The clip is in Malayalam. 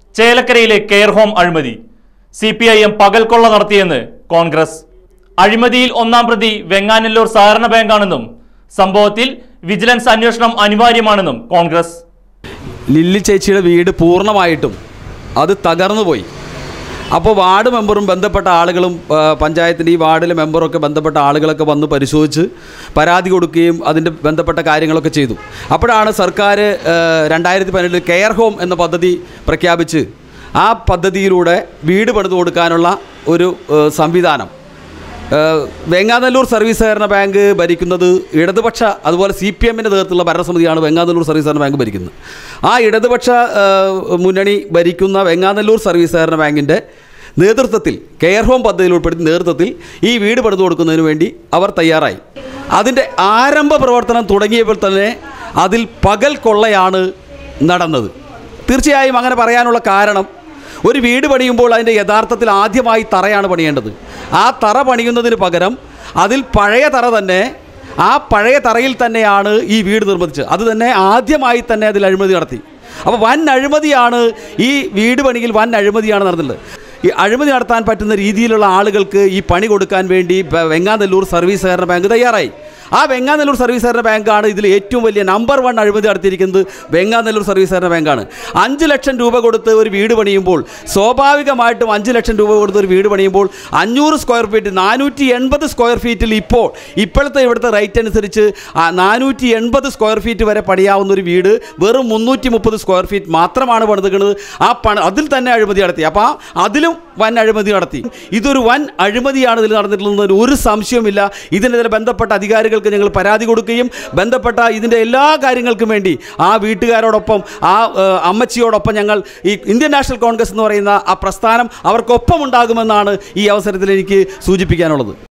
ചേലക്കരയിലെ കെയർ ഹോം അഴിമതി സി പി ഐ എം പകൽക്കൊള്ള നടത്തിയെന്ന് കോൺഗ്രസ് അഴിമതിയിൽ ഒന്നാം പ്രതി വെങ്ങാനല്ലൂർ സഹകരണ ബാങ്കാണെന്നും സംഭവത്തിൽ വിജിലൻസ് അന്വേഷണം അനിവാര്യമാണെന്നും കോൺഗ്രസ് ലില്ലി ചേച്ചിയുടെ വീട് പൂർണ്ണമായിട്ടും അത് തകർന്നു പോയി അപ്പോൾ വാർഡ് മെമ്പറും ബന്ധപ്പെട്ട ആളുകളും ആ, പഞ്ചായത്തിൻ്റെ ഈ വാർഡിലെ മെമ്പറൊക്കെ ബന്ധപ്പെട്ട ആളുകളൊക്കെ വന്ന് പരിശോധിച്ച് പരാതി കൊടുക്കുകയും അതിൻ്റെ ബന്ധപ്പെട്ട കാര്യങ്ങളൊക്കെ ചെയ്തു അപ്പോഴാണ് സർക്കാർ രണ്ടായിരത്തി പതിനെട്ടിൽ കെയർ ഹോം എന്ന പദ്ധതി പ്രഖ്യാപിച്ച് ആ പദ്ധതിയിലൂടെ വീട് പണിത് കൊടുക്കാനുള്ള ഒരു ആ, സംവിധാനം ഏഹ് വെങ്ങാനല്ലൂർ സർവീസ് സഹകരണ ബാങ്ക് ഭരിക്കുന്നത് ഇടതുപക്ഷ അതുപോലെ സി പി എമ്മിൻ്റെ നേതൃത്വത്തിലുള്ള ഭരണസമിതിയാണ് വെങ്ങാനല്ലൂർ സർവീസ് സഹകരണ ബാങ്ക് ഭരിക്കുന്നത് ആ ഇടതുപക്ഷ ഏഹ് മുന്നണി ഭരിക്കുന്ന വെങ്ങാനല്ലൂർ സർവീസ് സഹകരണ ബാങ്കിൻ്റെ നേതൃത്വത്തിൽ കെയർ ഹോം പദ്ധതിയിൽ ഉൾപ്പെടുത്തി നേതൃത്വത്തിൽ ഈ വീട് പണിതു കൊടുക്കുന്നതിന് വേണ്ടി അവർ തയ്യാറായി അതിൻ്റെ ആരംഭ പ്രവർത്തനം തുടങ്ങിയപ്പോൾ തന്നെ അതിൽ പകൽ കൊള്ളയാണ് നടന്നത് തീർച്ചയായും അങ്ങനെ പറയാനുള്ള കാരണം ഒരു വീട് പണിയുമ്പോൾ അതിൻ്റെ യഥാർത്ഥത്തിൽ ആദ്യമായി തറയാണ് പണിയേണ്ടത് ആ തറ പണിയുന്നതിന് പകരം അതിൽ പഴയ തറ തന്നെ ആ പഴയ തറയിൽ തന്നെയാണ് ഈ വീട് നിർമ്മിച്ചത് അത് തന്നെ ആദ്യമായി തന്നെ അതിൽ അഴിമതി നടത്തി അപ്പോൾ വൻ അഴിമതിയാണ് ഈ വീട് പണിയിൽ വൻ അഴിമതിയാണ് നടന്നിട്ടുള്ളത് ഈ അഴിമതി നടത്താൻ പറ്റുന്ന രീതിയിലുള്ള ആളുകൾക്ക് ഈ പണി കൊടുക്കാൻ വേണ്ടി ബ- വെങ്ങാനല്ലൂർ സർവീസ് സഹകരണ ബാങ്ക് തയ്യാറായി ആ വെങ്ങാനല്ലൂർ സർവീസ് സഹകരണ ബാങ്കാണ് ഇതിൽ ഏറ്റവും വലിയ നമ്പർ വൺ അഴിമതി നടത്തിയിരിക്കുന്നത് വെങ്ങാനല്ലൂർ സർവീസ് സഹകരണ ബാങ്കാണ് അഞ്ച് ലക്ഷം രൂപ കൊടുത്ത് ഒരു വീട് പണിയുമ്പോൾ സ്വാഭാവികമായിട്ടും അഞ്ച് ലക്ഷം രൂപ കൊടുത്ത് ഒരു വീട് പണിയുമ്പോൾ അഞ്ഞൂറ് സ്ക്വയർ ഫീറ്റ് നാനൂറ്റി എൺപത് സ്ക്വയർ ഫീറ്റിൽ ഇപ്പോൾ ഇപ്പോഴത്തെ ഇവിടുത്തെ റേറ്റ് അനുസരിച്ച് നാനൂറ്റി എൺപത് സ്ക്വയർ ഫീറ്റ് വരെ പണിയാവുന്ന ഒരു വീട് വെറും മുന്നൂറ്റി മുപ്പത് സ്ക്വയർ ഫീറ്റ് മാത്രമാണ് പണിതുക്കുന്നത് ആ പണ അതിൽ തന്നെ അഴിമതി നടത്തി അപ്പോൾ ആ അതിലും വൻ അഴിമതി നടത്തി ഇതൊരു വൻ അഴിമതിയാണ് ഇതിൽ നടന്നിട്ടുള്ളതെന്ന് ഒരു സംശയവുമില്ല ഇതിനെതിരെ ബന്ധപ്പെട്ട അധികാരികൾക്ക് ഞങ്ങൾ പരാതി കൊടുക്കുകയും ബന്ധപ്പെട്ട ഇതിൻ്റെ എല്ലാ കാര്യങ്ങൾക്കും വേണ്ടി ആ വീട്ടുകാരോടൊപ്പം ആ ഏഹ്, അമ്മച്ചിയോടൊപ്പം ഞങ്ങൾ ഈ ഇന്ത്യൻ നാഷണൽ കോൺഗ്രസ് എന്ന് പറയുന്ന ആ പ്രസ്ഥാനം അവർക്കൊപ്പം ഉണ്ടാകുമെന്നാണ് ഈ അവസരത്തിൽ എനിക്ക് സൂചിപ്പിക്കാനുള്ളത്